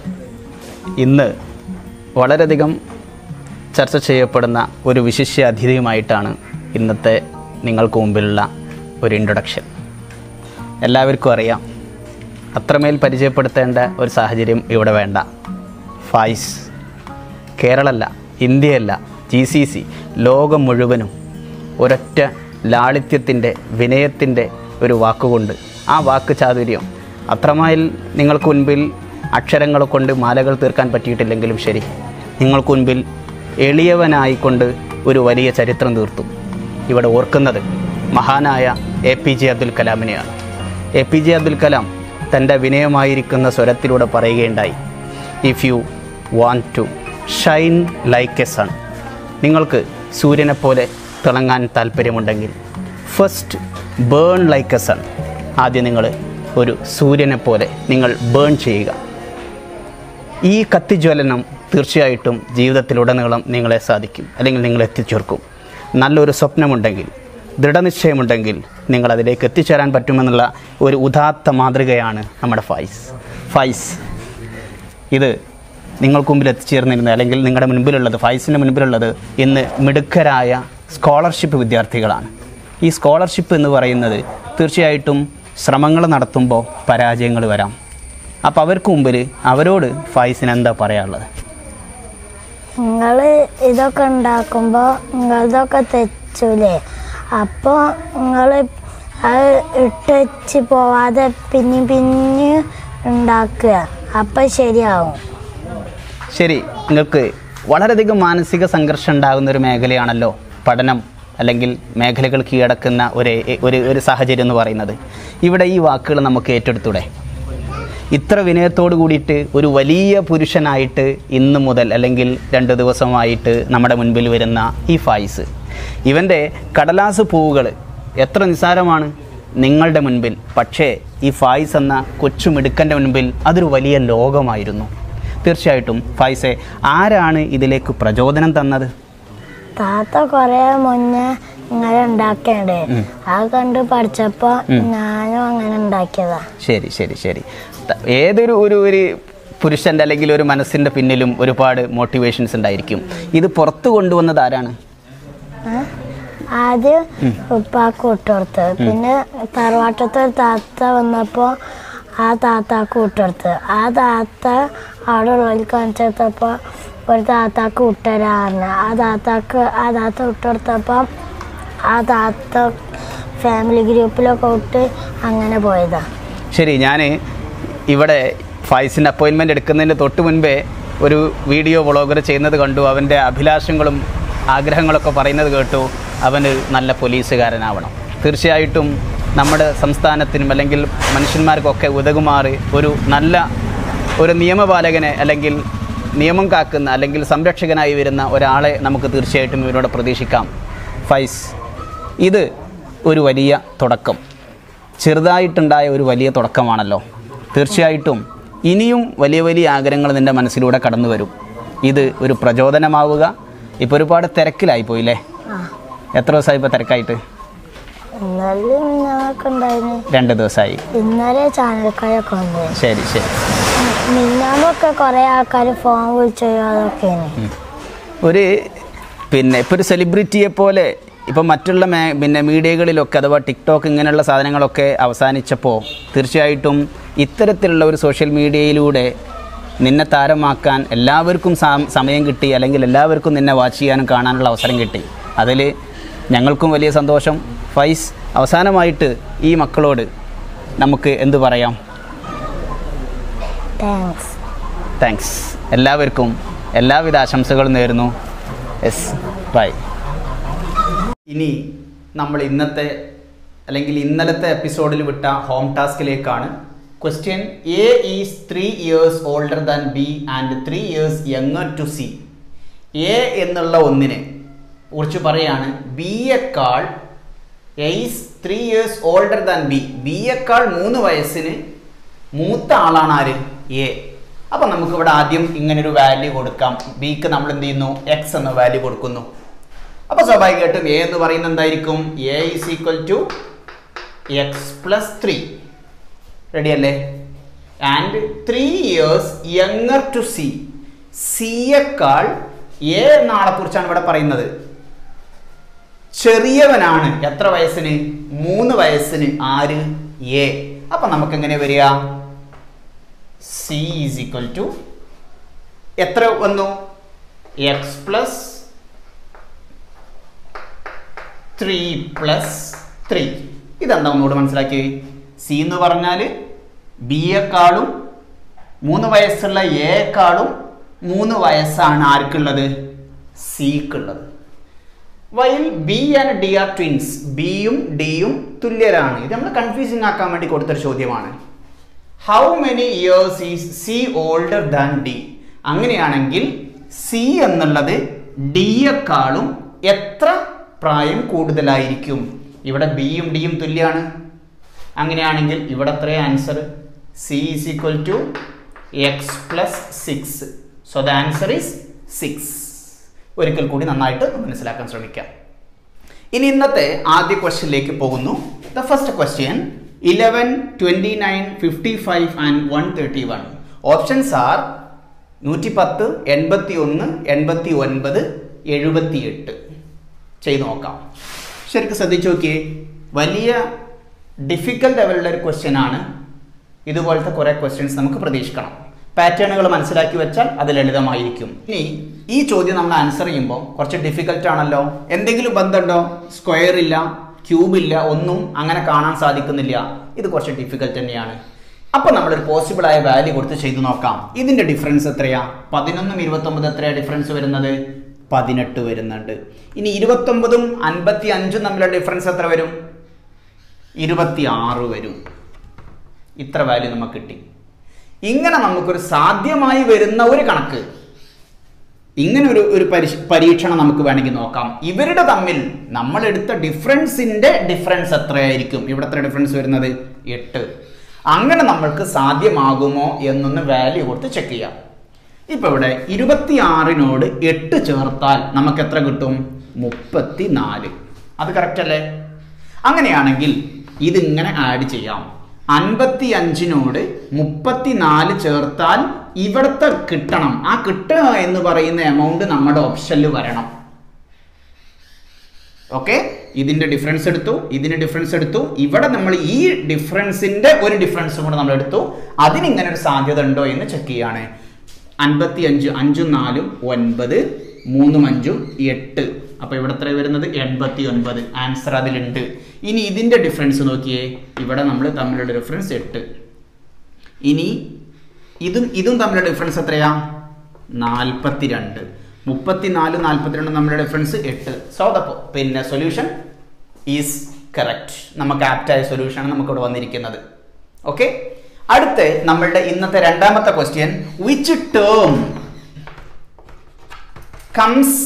ഇന്ന് വളരെയധികം ചർച്ച ചെയ്യപ്പെടുന്ന ഒരു വിശിഷ്യ അതിഥിയുമായിട്ടാണ് ഇന്നത്തെ നിങ്ങൾക്ക് മുമ്പിലുള്ള ഒരു ഇൻട്രൊഡക്ഷൻ എല്ലാവർക്കും അറിയാം അത്രമേൽ പരിചയപ്പെടുത്തേണ്ട ഒരു സാഹചര്യം ഇവിടെ വേണ്ട ഫായിസ് കേരളമല്ല ഇന്ത്യയല്ല ജി സി സി ലോകം മുഴുവനും ഒരൊറ്റ ലാളിത്യത്തിൻ്റെ വിനയത്തിൻ്റെ ഒരു വാക്കുകൊണ്ട് ആ വാക്ക് ചാതുര്യം അത്രമേൽ നിങ്ങൾക്ക് മുൻപിൽ അക്ഷരങ്ങൾ കൊണ്ട് മാലകൾ തീർക്കാൻ പറ്റിയിട്ടില്ലെങ്കിലും ശരി നിങ്ങൾക്ക് മുൻപിൽ എളിയവനായിക്കൊണ്ട് ഒരു വലിയ ചരിത്രം തീർത്തു ഇവിടെ ഓർക്കുന്നത് മഹാനായ എ പി ജെ അബ്ദുൽ കലാമിനെയാണ് A P J Abdul Kalam തൻ്റെ വിനയമായിരിക്കുന്ന സ്വരത്തിലൂടെ പറയുകയുണ്ടായി if you want to shine like a sun നിങ്ങൾക്ക് സൂര്യനെ പോലെ തിളങ്ങാൻ താല്പര്യമുണ്ടെങ്കിൽ first burn like a sun ആദ്യം നിങ്ങൾ ഒരു സൂര്യനെ പോലെ നിങ്ങൾ ബേൺ ചെയ്യുക ഈ കത്തിജ്വലനം തീർച്ചയായിട്ടും ജീവിതത്തിലുടനീളം നിങ്ങളെ സാധിക്കും അല്ലെങ്കിൽ നിങ്ങൾ എത്തിച്ചേർക്കും നല്ലൊരു സ്വപ്നമുണ്ടെങ്കിൽ ദൃഢനിശ്ചയമുണ്ടെങ്കിൽ നിങ്ങൾ അതിലേക്ക് എത്തിച്ചേരാൻ പറ്റുമെന്നുള്ള ഒരു ഉദാത്ത മാതൃകയാണ് നമ്മുടെ ഫൈസ് ഫൈസ് ഇത് നിങ്ങൾക്ക് മുമ്പിൽ എത്തിച്ചേർന്നിരുന്നത് അല്ലെങ്കിൽ നിങ്ങളുടെ മുൻപിലുള്ളത് ഫൈസിൻ്റെ മുൻപിലുള്ളത് ഇന്ന് മിടുക്കരായ സ്കോളർഷിപ്പ് വിദ്യാർത്ഥികളാണ് ഈ സ്കോളർഷിപ്പ് എന്ന് പറയുന്നത് തീർച്ചയായിട്ടും ശ്രമങ്ങൾ നടത്തുമ്പോൾ പരാജയങ്ങൾ വരാം അപ്പോൾ അവർക്ക് മുമ്പിൽ അവരോട് ഫൈസിന് എന്താ പറയാനുള്ളത് നിങ്ങൾ ഇതൊക്കെ ഉണ്ടാക്കുമ്പോൾ നിങ്ങളതൊക്കെ തെച്ചൂലേ അപ്പോൾ നിങ്ങൾ അത് ഇട്ടച്ച് പോവാതെ പിന്നെ പിന്നെ ഉണ്ടാക്കുക അപ്പം ശരിയാവും ശരി നിങ്ങൾക്ക് വളരെയധികം മാനസിക സംഘർഷം ഉണ്ടാകുന്ന ഒരു മേഖലയാണല്ലോ പഠനം അല്ലെങ്കിൽ മേഖലകൾ കീഴടക്കുന്ന ഒരു ഒരു ഒരു സാഹചര്യം എന്ന് പറയുന്നത് ഇവിടെ ഈ വാക്കുകൾ നമുക്ക് ഏറ്റെടുത്തൂടെ ഇത്ര വിനയത്തോട് കൂടിയിട്ട് ഒരു വലിയ പുരുഷനായിട്ട് ഇന്ന് മുതൽ അല്ലെങ്കിൽ രണ്ട് ദിവസമായിട്ട് നമ്മുടെ മുൻപിൽ വരുന്ന ഈ ഫായിസ് ഇവൻ്റെ കടലാസ് പൂവുകൾ എത്ര നിസ്സാരമാണ് നിങ്ങളുടെ മുൻപിൽ പക്ഷേ ഈ ഫായിസ് എന്ന കൊച്ചു മിടുക്കൻ്റെ മുൻപിൽ അതൊരു വലിയ ലോകമായിരുന്നു തീർച്ചയായിട്ടും ഫായിസെ ആരാണ് ഇതിലേക്ക് പ്രചോദനം തന്നത് താത്ത കുറേ മുന്നേ ഇങ്ങനെ ഉണ്ടാക്കണ്ടേ അത് കണ്ട് പഠിച്ചപ്പോൾ ഞാനും അങ്ങനെ ഉണ്ടാക്കിയതാ ശരി ശരി ശരി ത- ഏതൊരു ഒരു ഒരു പുരുഷൻ്റെ അല്ലെങ്കിൽ ഒരു മനസ്സിൻ്റെ പിന്നിലും ഒരുപാട് മോട്ടിവേഷൻസ് ഉണ്ടായിരിക്കും ഇത് പുറത്തു കൊണ്ടുവന്നത് ആരാണ് ഏ? ആദ്യം ഉപ്പാക്ക് വിട്ടുകൊടുത്ത് പിന്നെ തറവാട്ടത്തെ ഒരു താത്ത വന്നപ്പോൾ ആ താത്താക്ക് വിട്ടുകൊടുത്ത് ആ താത്ത അവിടെ റോയിൽ കാണിച്ചെടുത്തപ്പോൾ ഒരു താത്താക്ക് വിട്ടുതരാറിന് ആ താത്താക്ക് ആ താത്ത വിട്ടുകൊടുത്തപ്പോൾ ആ താത്ത ഫാമിലി ഗ്രൂപ്പിലൊക്കെ വിട്ട് അങ്ങനെ പോയതാ ശരി ഞാൻ ഇവിടെ ഫൈസിൻ്റെ അപ്പോയിൻമെൻ്റ് എടുക്കുന്നതിന് തൊട്ട് മുൻപേ ഒരു വീഡിയോ വ്ളോഗർ ചെയ്യുന്നത് കണ്ടു അവൻ്റെ അഭിലാഷങ്ങളും ആഗ്രഹങ്ങളൊക്കെ പറയുന്നത് കേട്ടു അവന് നല്ല പോലീസുകാരനാവണം തീർച്ചയായിട്ടും നമ്മുടെ സംസ്ഥാനത്തിനും അല്ലെങ്കിൽ മനുഷ്യന്മാർക്കൊക്കെ ഉതകുമാറി ഒരു നല്ല ഒരു നിയമപാലകനെ അല്ലെങ്കിൽ നിയമം കാക്കുന്ന അല്ലെങ്കിൽ സംരക്ഷകനായി വരുന്ന ഒരാളെ നമുക്ക് തീർച്ചയായിട്ടും ഇവരോട് പ്രതീക്ഷിക്കാം ഫൈസ് ഇത് ഒരു വലിയ തുടക്കം ചെറുതായിട്ടുണ്ടായ ഒരു വലിയ തുടക്കമാണല്ലോ തീർച്ചയായിട്ടും ഇനിയും വലിയ വലിയ ആഗ്രഹങ്ങൾ നിൻ്റെ മനസ്സിലൂടെ കടന്നു വരും ഇത് ഒരു പ്രചോദനമാവുക ഇപ്പോൾ ഒരുപാട് തിരക്കിലായി പോയില്ലേ ആ എത്ര ദിവസമായി ഇപ്പോൾ തിരക്കായിട്ട് ഇന്നലെ മിന്നാമൊക്കെ ഉണ്ടായിരുന്നു രണ്ട് ദിവസമായി ഇന്നലെ ചാനൽക്കാരൊക്കെ വന്നു ശരി ശരി മിന്നാമൊക്കെ കുറേ ആൾക്കാർ ഫോൺ വിളിച്ചു അതൊക്കെയാണ് ഉം. ഒരു പിന്നെ ഇപ്പോൾ ഒരു സെലിബ്രിറ്റിയെ പോലെ ഇപ്പം മറ്റുള്ള മേ പിന്നെ മീഡിയകളിലൊക്കെ അഥവാ ടിക്ടോക്ക് ഇങ്ങനെയുള്ള സാധനങ്ങളൊക്കെ അവസാനിച്ചപ്പോൾ തീർച്ചയായിട്ടും ഇത്തരത്തിലുള്ള ഒരു സോഷ്യൽ മീഡിയയിലൂടെ നിന്നെ താരമാക്കാൻ എല്ലാവർക്കും സാം- സമയം കിട്ടി അല്ലെങ്കിൽ എല്ലാവർക്കും നിന്നെ വാച്ച് ചെയ്യാനും കാണാനുള്ള അവസരം കിട്ടി അതിൽ ഞങ്ങൾക്കും വലിയ സന്തോഷം ഫൈസ് അവസാനമായിട്ട് ഈ മക്കളോട് നമുക്ക് എന്തു പറയാം താങ്ക്സ് താങ്ക്സ് എല്ലാവർക്കും എല്ലാവിധ ആശംസകളും നേരുന്നു യെസ് ബൈ ഇനി നമ്മൾ ഇന്നത്തെ അല്ലെങ്കിൽ ഇന്നലത്തെ എപ്പിസോഡിൽ വിട്ട ഹോം ടാസ്കിലേക്കാണ് question A is three years older than B and three years younger to C A എന്നുള്ള ഒന്നിനെ കുറിച്ച് പറയാണ് ബിയേക്കാൾ A is three years older than B ബിയേക്കാൾ മൂന്ന് വയസ്സിന് മൂത്ത ആളാണ് ആര് എ അപ്പം നമുക്കിവിടെ ആദ്യം ഇങ്ങനൊരു വാല്യൂ കൊടുക്കാം ബിക്ക് നമ്മൾ എന്ത് ചെയ്യുന്നു എക്സ് എന്ന വാല്യൂ കൊടുക്കുന്നു അപ്പോൾ സ്വാഭാവികമായിട്ടും എ എന്ന് പറയുന്നത് എന്തായിരിക്കും A is equal to X plus three ready അല്ലേ and three years younger to C സിയേക്കാൾ എ എന്ന ആളെ കുറിച്ചാണ് ഇവിടെ പറയുന്നത് ചെറിയവനാണ് എത്ര വയസ്സിന് മൂന്ന് വയസ്സിന് ആര് എ അപ്പൊ നമുക്ക് എങ്ങനെ വരിക സി ഈസ് ഈക്വൽ ടു എത്ര വന്നു X plus three plus three ഇതെന്താ ഒന്നുകൂടെ മനസ്സിലാക്കി സി എന്ന് പറഞ്ഞാൽ ബിയെക്കാളും മൂന്ന് വയസ്സുള്ള എക്കാളും മൂന്ന് വയസ്സാണ് ആർക്കുള്ളത് സിക്കുള്ളത് while B and D are twins ബിയും ഡിയും തുല്യരാണ് ഇത് നമ്മൾ കൺഫ്യൂസിങ് ആക്കാൻ വേണ്ടി കൊടുത്തൊരു ചോദ്യമാണ് how many years is C older than D അങ്ങനെയാണെങ്കിൽ സി എന്നുള്ളത് ഡിയെക്കാളും എത്ര പ്രായം കൂടുതലായിരിക്കും ഇവിടെ ബിയും ഡിയും തുല്യമാണ് അങ്ങനെയാണെങ്കിൽ ഇവിടെ എത്രയാണ് answer C is equal to X plus six so the answer is six ഒരിക്കൽ കൂടി നന്നായിട്ട് മനസ്സിലാക്കാൻ ശ്രമിക്കാം ഇനി ഇന്നത്തെ ആദ്യ ക്വസ്റ്റ്യനിലേക്ക് പോകുന്നു the first question eleven twenty nine fifty five and one thirty one options are നൂറ്റി പത്ത് എൺപത്തി ഒന്ന് എൺപത്തി ഒൻപത് എഴുപത്തി എട്ട് ചെയ്ത് നോക്കാം ശരിക്കും ശ്രദ്ധിച്ചു നോക്കിയേ വലിയ ഡിഫിക്കൽട്ട് ലെവലുള്ള ഒരു ക്വസ്റ്റ്യൻ ആണ് ഇതുപോലത്തെ കുറേ ക്വസ്റ്റ്യൻസ് നമുക്ക് പ്രതീക്ഷിക്കണം പാറ്റേണുകൾ മനസ്സിലാക്കി വെച്ചാൽ അത് ലളിതമായിരിക്കും ഇനി ഈ ചോദ്യം നമ്മൾ ആൻസർ ചെയ്യുമ്പോൾ കുറച്ച് ഡിഫിക്കൽട്ട് ആണല്ലോ എന്തെങ്കിലും ബന്ധമുണ്ടോ സ്ക്വയർ ഇല്ല ക്യൂബ് ഇല്ല ഒന്നും അങ്ങനെ കാണാൻ സാധിക്കുന്നില്ല ഇത് കുറച്ച് ഡിഫിക്കൽട്ട് തന്നെയാണ് അപ്പോൾ നമ്മളൊരു പോസിബിൾ ആയ വാല്യൂ കൊടുത്ത് ചെയ്തു നോക്കാം ഇതിന്റെ ഡിഫറൻസ് എത്രയാ പതിനൊന്നും ഇരുപത്തൊമ്പത് എത്രയാ ഡിഫറൻസ് വരുന്നത് പതിനെട്ട് വരുന്നുണ്ട് ഇനി ഇരുപത്തൊമ്പതും അൻപത്തി അഞ്ചും തമ്മിലുള്ള ഡിഫറൻസ് എത്ര വരും ഇരുപത്തി ആറ് വരും ഇത്ര വാല്യൂ നമുക്ക് കിട്ടി ഇങ്ങനെ നമുക്കൊരു സാധ്യമായി വരുന്ന ഒരു കണക്ക് ഇങ്ങനെ ഒരു ഒരു പരിശ- പരീക്ഷണം നമുക്ക് വേണമെങ്കിൽ നോക്കാം ഇവരുടെ തമ്മിൽ നമ്മൾ എടുത്ത ഡിഫറൻസിന്റെ ഡിഫറൻസ് എത്രയായിരിക്കും ഇവിടെ എത്ര ഡിഫറൻസ് വരുന്നത് എട്ട് അങ്ങനെ നമ്മൾക്ക് സാധ്യമാകുമോ എന്നൊന്ന് വാല്യൂ കൊടുത്ത് ചെക്ക് ചെയ്യാം ഇപ്പൊ ഇവിടെ ഇരുപത്തിയാറിനോട് എട്ട് ചേർത്താൽ നമുക്ക് എത്ര കിട്ടും മുപ്പത്തി നാല് അത് കറക്റ്റ് അല്ലേ അങ്ങനെയാണെങ്കിൽ ഇതിങ്ങനെ ആഡ് ചെയ്യാം അൻപത്തി അഞ്ചിനോട് മുപ്പത്തിനാല് ചേർത്താൽ ഇവിടുത്തെ കിട്ടണം ആ കിട്ടുക എന്ന് പറയുന്ന എമൗണ്ട് നമ്മുടെ ഓപ്ഷനിൽ വരണം ഓക്കെ ഇതിന്റെ ഡിഫറൻസ് എടുത്തു ഇതിന് ഡിഫറൻസ് എടുത്തു ഇവിടെ നമ്മൾ ഈ ഡിഫറൻസിന്റെ ഒരു ഡിഫറൻസും കൂടെ നമ്മൾ എടുത്തു അതിനിങ്ങനെ ഒരു സാധ്യത ഉണ്ടോ എന്ന് ചെക്ക് ചെയ്യാണ് അൻപത്തി അഞ്ച് അഞ്ചും നാലും ഒൻപത് മൂന്നും അഞ്ചും എട്ട് അപ്പൊ ഇവിടെ എത്ര വരുന്നത് എൺപത്തി ഒൻപത് ആൻസർ അതിലുണ്ട് ഇനി ഇതിന്റെ ഡിഫറൻസ് നോക്കിയേ ഇവിടെ നമ്മൾ തമ്മിലുള്ള ഡിഫറൻസ് എട്ട് ഇനി ഇതും ഇതും തമ്മിലുള്ള ഡിഫറൻസ് എത്രയാ നാൽപ്പത്തി രണ്ട് മുപ്പത്തിനാല് നാൽപ്പത്തിരണ്ട് തമ്മിലുള്ള ഡിഫറൻസ് എട്ട് സോ ദപ്പോ പിന്നെ സൊല്യൂഷൻ ഈസ് കറക്റ്റ് നമുക്ക് ആപ്റ്റായ സൊല്യൂഷനാണ് നമുക്ക് ഇവിടെ വന്നിരിക്കുന്നത് ഓക്കെ അടുത്ത് നമ്മളുടെ ഇന്നത്തെ രണ്ടാമത്തെ question which term comes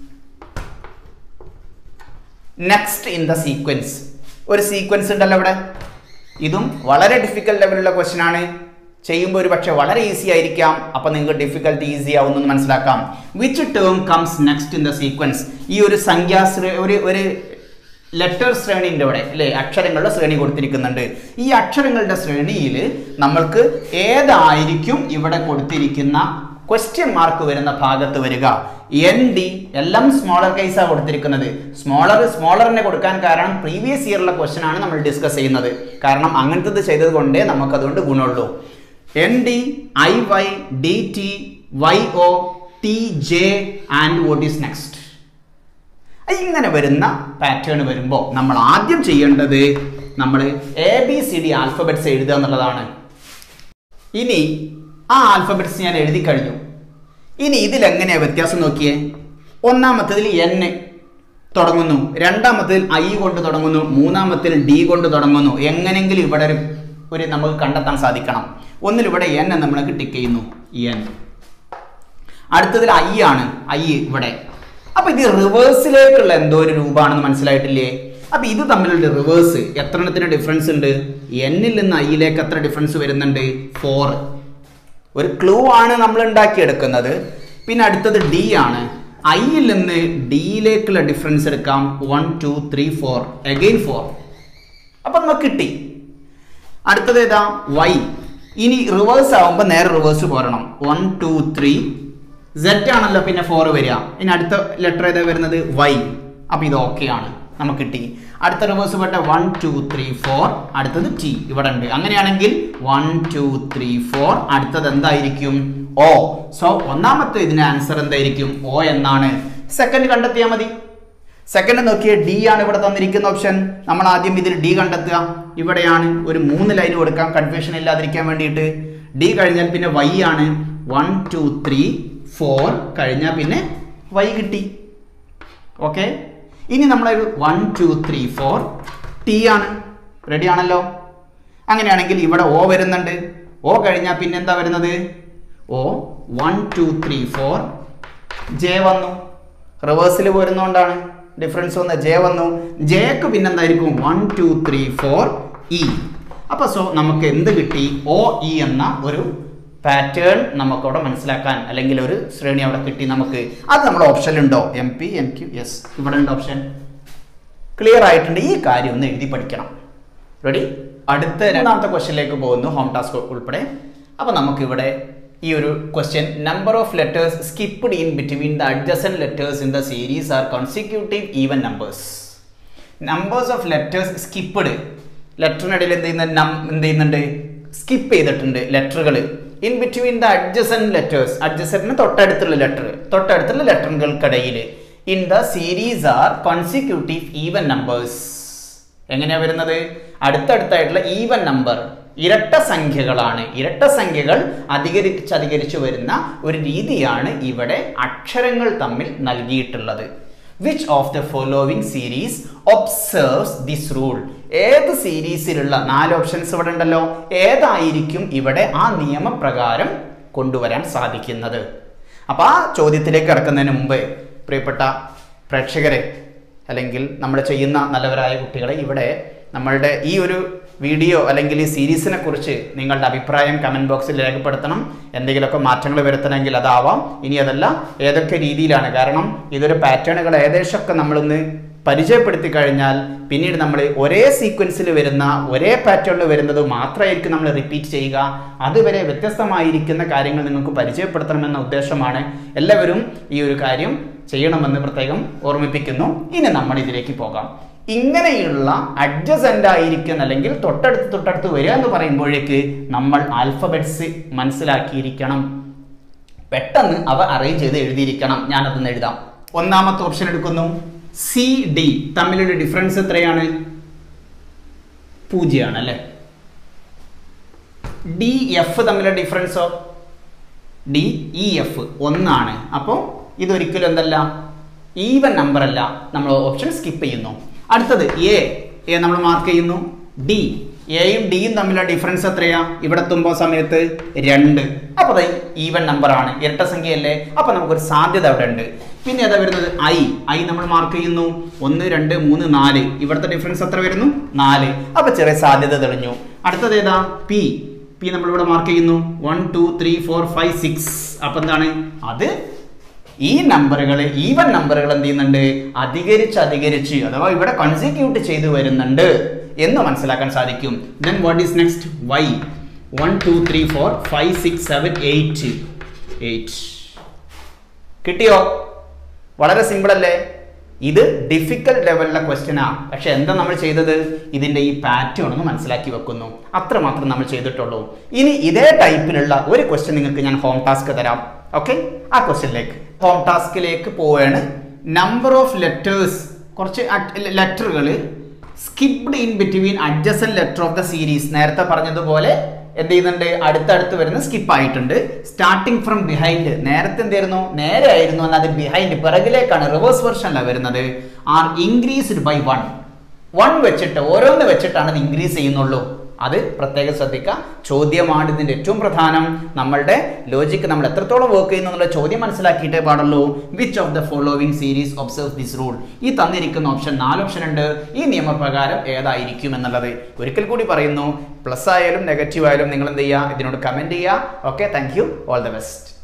next in the sequence ഒരു സീക്വൻസ് ഉണ്ടല്ലോ ഇവിടെ ഇതും വളരെ ഡിഫിക്കൽട്ട് ലെവലുള്ള ക്വസ്റ്റ്യൻ ആണ് ചെയ്യുമ്പോൾ ഒരു പക്ഷേ വളരെ ഈസി ആയിരിക്കാം അപ്പൊ നിങ്ങൾക്ക് ഡിഫിക്കൽട്ട് ഈസി ആവുന്നു മനസ്സിലാക്കാം which term comes next in the sequence ഈ ഒരു സംഖ്യാ ശ്രേ- ഒരു ഒരു ലെറ്റർ ശ്രേണിൻ്റെ ഇവിടെ അല്ലേ അക്ഷരങ്ങളുടെ ശ്രേണി കൊടുത്തിരിക്കുന്നുണ്ട് ഈ അക്ഷരങ്ങളുടെ ശ്രേണിയിൽ നമ്മൾക്ക് ഏതായിരിക്കും ഇവിടെ കൊടുത്തിരിക്കുന്ന ക്വസ്റ്റ്യൻ മാർക്ക് വരുന്ന ഭാഗത്ത് വരിക എൻ ഡി എല്ലാം സ്മോളർ കേസാണ് കൊടുത്തിരിക്കുന്നത് സ്മോളർ സ്മോളറിനെ കൊടുക്കാൻ കാരണം പ്രീവിയസ് ഇയറിലെ ക്വസ്റ്റ്യൻ ആണ് നമ്മൾ ഡിസ്കസ് ചെയ്യുന്നത് കാരണം അങ്ങനത്തത് ചെയ്തത് കൊണ്ടേ നമുക്ക് അതുകൊണ്ട് ഗുണമുള്ളൂ N D I Y D T Y O T J and what is next ഇങ്ങനെ വരുന്ന പാറ്റേൺ വരുമ്പോൾ നമ്മൾ ആദ്യം ചെയ്യേണ്ടത് നമ്മൾ A B C D alphabets എഴുതുക എന്നുള്ളതാണ് ഇനി ആ ആൽഫബറ്റ്സ് ഞാൻ എഴുതി കഴിഞ്ഞു ഇനി ഇതിലെങ്ങനെയാ വ്യത്യാസം നോക്കിയേ ഒന്നാമത്തതിൽ എൻ തുടങ്ങുന്നു രണ്ടാമത്തതിൽ ഐ കൊണ്ട് തുടങ്ങുന്നു മൂന്നാമത്തിൽ ഡി കൊണ്ട് തുടങ്ങുന്നു എങ്ങനെങ്കിലും ഇവിടെ ഒരു ഒരു നമുക്ക് കണ്ടെത്താൻ സാധിക്കണം ഒന്നിൽ ഇവിടെ എൻ എന്ന് നമ്മൾ ടിക്ക് ചെയ്യുന്നു എൻ അടുത്തതിൽ ഐ ആണ് ഐ ഇവിടെ അപ്പൊ ഇത് റിവേഴ്സിലേക്കുള്ള എന്തോ ഒരു രൂപമാണെന്ന് മനസ്സിലായിട്ടില്ലേ അപ്പൊ ഇത് തമ്മിലുള്ള റിവേഴ്സ് എത്ര എണ്ണത്തിന് ഡിഫറൻസ് ഉണ്ട് എന്നിൽ നിന്ന് ഐയിലേക്ക് എത്ര ഡിഫറൻസ് വരുന്നുണ്ട് ഫോർ ഒരു ക്ലൂ ആണ് നമ്മൾ ഉണ്ടാക്കിയെടുക്കുന്നത് പിന്നെ അടുത്തത് ഡി ആണ് ഐയിൽ നിന്ന് ഡിയിലേക്കുള്ള ഡിഫറൻസ് എടുക്കാം one two three four again four അപ്പൊ നമുക്ക് കിട്ടി അടുത്തത് ഏതാ വൈ ഇനി റിവേഴ്സ് ആവുമ്പോൾ നേരെ റിവേഴ്സ് പോരണം വൺ ടു ത്രീ സെറ്റ് ആണല്ലോ പിന്നെ ഫോർ വരിക ഇനി അടുത്ത ലെറ്റർ ഏതാ വരുന്നത് വൈ അപ്പൊ ഇത് ഓക്കെ ആണ് നമുക്ക് കിട്ടി അടുത്ത റിവേഴ്സ് പെട്ട വൺ ടു ത്രീ ഫോർ അടുത്തത് ടി ഇവിടെ ഉണ്ട് അങ്ങനെയാണെങ്കിൽ വൺ ടു ത്രീ ഫോർ അടുത്തത് എന്തായിരിക്കും ഓ സോ ഒന്നാമത്തെ ഇതിന് ആൻസർ എന്തായിരിക്കും ഓ എന്നാണ് സെക്കൻഡ് കണ്ടെത്തിയാൽ മതി സെക്കൻഡ് നോക്കിയ ഡി ആണ് ഇവിടെ തന്നിരിക്കുന്ന ഓപ്ഷൻ നമ്മൾ ആദ്യം ഇതിൽ ഡി കണ്ടെത്തുക ഇവിടെയാണ് ഒരു മൂന്ന് ലൈൻ കൊടുക്കാം കൺഫ്യൂഷൻ ഇല്ലാതിരിക്കാൻ വേണ്ടിയിട്ട് ഡി കഴിഞ്ഞാൽ പിന്നെ വൈ ആണ് വൺ ടു ത്രീ ഫോർ കഴിഞ്ഞാൽ പിന്നെ വൈ കിട്ടി ഓക്കെ ഇനി നമ്മളൊരു one two three four T ആണ് റെഡി ആണല്ലോ അങ്ങനെയാണെങ്കിൽ ഇവിടെ ഓ വരുന്നുണ്ട് ഓ കഴിഞ്ഞാൽ പിന്നെ എന്താ വരുന്നത് O one two three four J വന്നു റിവേഴ്സിൽ വരുന്നതുകൊണ്ടാണ് ഡിഫറൻസ് വന്ന ജെ വന്നു ജെക്ക് പിന്നെ എന്തായിരിക്കും one two three four E അപ്പൊ സോ നമുക്ക് എന്ത് കിട്ടി ഒ ഇ എന്ന ഒരു പാറ്റേൺ നമുക്കവിടെ മനസ്സിലാക്കാൻ അല്ലെങ്കിൽ ഒരു ശ്രേണി അവിടെ കിട്ടി നമുക്ക് അത് നമ്മുടെ ഓപ്ഷനിലുണ്ടോ M P N Q S ഇവിടെ ഉണ്ട് ഓപ്ഷൻ ക്ലിയർ ആയിട്ടുണ്ട് ഈ കാര്യം ഒന്ന് എഴുതി പഠിക്കണം റെഡി അടുത്ത രണ്ടാമത്തെ ക്വസ്റ്റ്യനിലേക്ക് പോകുന്നു ഹോം ടാസ്ക് ഉൾപ്പെടെ അപ്പോൾ നമുക്കിവിടെ ഈ ഒരു question number of letters skipped in between the adjacent letters in the series are consecutive even numbers numbers of letters skipped ലെറ്ററിനിടയിൽ എന്ത് ചെയ്യുന്ന നം- എന്ത് ചെയ്യുന്നുണ്ട് സ്കിപ്പ് ചെയ്തിട്ടുണ്ട് ലെറ്ററുകൾ in between the adjacent letters അഡ്ജസന്റിന് തൊട്ടടുത്തുള്ള ലെറ്റർ തൊട്ടടുത്തുള്ള ലെറ്ററുകൾക്കിടയിൽ in the series are consecutive even numbers എങ്ങനെയാ വരുന്നത് അടുത്തടുത്തായിട്ടുള്ള ഈവൻ നമ്പർ ഇരട്ട സംഖ്യകളാണ് ഇരട്ട സംഖ്യകൾ അധികരിച്ച് അധികരിച്ചു വരുന്ന ഒരു രീതിയാണ് ഇവിടെ അക്ഷരങ്ങൾ തമ്മിൽ നൽകിയിട്ടുള്ളത് which of the following series observes this rule ഏത് സീരീസിലുള്ള നാല് ഓപ്ഷൻസ് ഇവിടെ ഉണ്ടല്ലോ ഏതായിരിക്കും ഇവിടെ ആ നിയമപ്രകാരം കൊണ്ടുവരാൻ സാധിക്കുന്നത് അപ്പൊ ആ ചോദ്യത്തിലേക്ക് കിടക്കുന്നതിന് മുമ്പ് പ്രിയപ്പെട്ട പ്രേക്ഷകരെ അല്ലെങ്കിൽ നമ്മൾ ചെയ്യുന്ന നല്ലവരായ കുട്ടികളെ ഇവിടെ നമ്മളുടെ ഈ ഒരു വീഡിയോ അല്ലെങ്കിൽ ഈ സീരീസിനെ കുറിച്ച് നിങ്ങളുടെ അഭിപ്രായം കമൻറ്റ് ബോക്സിൽ രേഖപ്പെടുത്തണം എന്തെങ്കിലുമൊക്കെ മാറ്റങ്ങൾ വരുത്തണമെങ്കിൽ അതാവാം ഇനി അതല്ല ഏതൊക്കെ രീതിയിലാണ് കാരണം ഇതൊരു പാറ്റേണുകൾ ഏകദേശമൊക്കെ നമ്മളൊന്ന് പരിചയപ്പെടുത്തി കഴിഞ്ഞാൽ പിന്നീട് നമ്മൾ ഒരേ സീക്വൻസിൽ വരുന്ന ഒരേ പാറ്റേണിൽ വരുന്നത് മാത്രമായിരിക്കും നമ്മൾ റിപ്പീറ്റ് ചെയ്യുക അതുവരെ വ്യത്യസ്തമായിരിക്കുന്ന കാര്യങ്ങൾ നിങ്ങൾക്ക് പരിചയപ്പെടുത്തണമെന്ന ഉദ്ദേശമാണ് എല്ലാവരും ഈ ഒരു കാര്യം ചെയ്യണമെന്ന് പ്രത്യേകം ഓർമ്മിപ്പിക്കുന്നു ഇനി നമ്മൾ ഇതിലേക്ക് പോകാം ഇങ്ങനെയുള്ള അഡ്ജസൻ്റ് ആയിരിക്കുന്ന അല്ലെങ്കിൽ തൊട്ടടുത്ത് തൊട്ടടുത്ത് വരിക എന്ന് പറയുമ്പോഴേക്ക് നമ്മൾ ആൽഫബറ്റ്സ് മനസ്സിലാക്കിയിരിക്കണം പെട്ടെന്ന് അവ അറേഞ്ച് ചെയ്ത് എഴുതിയിരിക്കണം ഞാനതൊന്ന് എഴുതാം ഒന്നാമത്തെ ഓപ്ഷൻ എടുക്കുന്നു സി ഡി തമ്മിലുള്ള ഡിഫറൻസ് എത്രയാണ് പൂജ്യമാണ് അല്ലേ ഡി എഫ് തമ്മിലുള്ള ഡിഫറൻസോ ഡി ഇ എഫ് ഒന്നാണ് അപ്പോൾ ഇതൊരിക്കലും എന്തല്ല ഈവൻ നമ്പർ അല്ല നമ്മൾ ഓപ്ഷൻ സ്കിപ്പ് ചെയ്യുന്നു അടുത്തത് എ എ നമ്മൾ മാർക്ക് ചെയ്യുന്നു ഡി എയും ഡിയും തമ്മിലുള്ള ഡിഫറൻസ് എത്രയാ ഇവിടെ എത്തുമ്പോൾ സമയത്ത് രണ്ട് അപ്പോൾ അത് ഈവൻ നമ്പർ ആണ് ഇരട്ട സംഖ്യയല്ലേ അപ്പോൾ നമുക്കൊരു സാധ്യത അവിടെ ഉണ്ട് പിന്നെ ഏതാ വരുന്നത് ഐ ഐ നമ്മൾ മാർക്ക് ചെയ്യുന്നു ഒന്ന് രണ്ട് മൂന്ന് നാല് ഇവിടുത്തെ ഡിഫറൻസ് എത്ര വരുന്നു നാല് അപ്പോൾ ചെറിയ സാധ്യത തെളിഞ്ഞു അടുത്തത് ഏതാ പി പി നമ്മളിവിടെ മാർക്ക് ചെയ്യുന്നു one two three four five six അപ്പം എന്താണ് അത് ഈ നമ്പറുകൾ ഈവൻ നമ്പറുകൾ എന്ത് ചെയ്യുന്നുണ്ട് അധികരിച്ച് അധികരിച്ച് അഥവാ ഇവിടെ കൺസിക്യൂട്ട് ചെയ്തു വരുന്നുണ്ട് എന്ന് മനസ്സിലാക്കാൻ സാധിക്കും then what is next Y one two three four five six seven eight eight കിട്ടിയോ വളരെ സിമ്പിൾ അല്ലേ ഇത് ഡിഫിക്കൽട്ട് ലെവലിലെ ക്വസ്റ്റ്യനാ പക്ഷെ എന്താ നമ്മൾ ചെയ്തത് ഇതിന്റെ ഈ പാറ്റേൺ ഒന്ന് മനസ്സിലാക്കി വെക്കുന്നു അത്ര മാത്രം നമ്മൾ ചെയ്തിട്ടുള്ളൂ ഇനി ഇതേ ടൈപ്പിലുള്ള ഒരു ക്വസ്റ്റ്യൻ നിങ്ങൾക്ക് ഞാൻ ഹോം ടാസ്ക് തരാം ഓക്കെ ആ ക്വസ്റ്റ്യനിലേക്ക് ഹോം ടാസ്കിലേക്ക് പോവുകയാണ് നമ്പർ ഓഫ് ലെറ്റേഴ്സ് കുറച്ച് ലെറ്ററുകൾ skipped in between adjacent letter of the series നേരത്തെ പറഞ്ഞതുപോലെ എന്ത് ചെയ്യുന്നുണ്ട് അടുത്തടുത്ത് വരുന്ന സ്കിപ്പ് ആയിട്ടുണ്ട് സ്റ്റാർട്ടിങ് ഫ്രം ബിഹൈൻഡ് നേരത്തെ എന്തായിരുന്നു നേരെ ആയിരുന്നു എന്നാൽ അത് ബിഹൈൻഡ് പിറകിലേക്കാണ് റിവേഴ്സ് വെർഷനിലാണ് വരുന്നത് are increased by one one വെച്ചിട്ട് ഓരോന്ന് വെച്ചിട്ടാണ് ഇത് ഇൻക്രീസ് ചെയ്യുന്നുള്ളൂ അത് പ്രത്യേകം ശ്രദ്ധിക്കുക ചോദ്യമാണ് ഇതിന്റെ ഏറ്റവും പ്രധാനം നമ്മളുടെ ലോജിക്ക് നമ്മൾ എത്രത്തോളം വർക്ക് ചെയ്യുന്നു എന്നുള്ള ചോദ്യം മനസ്സിലാക്കിയിട്ടേ പാടുള്ളൂ which of the following series observe this rule ഈ തന്നിരിക്കുന്ന ഓപ്ഷൻ നാല് ഓപ്ഷൻ ഉണ്ട് ഈ നിയമപ്രകാരം ഏതായിരിക്കും എന്നുള്ളത് ഒരിക്കൽ കൂടി പറയുന്നു പ്ലസ് ആയാലും നെഗറ്റീവ് ആയാലും നിങ്ങൾ എന്ത് ചെയ്യുക ഇതിനോട് കമന്റ് ചെയ്യുക okay thank you all the best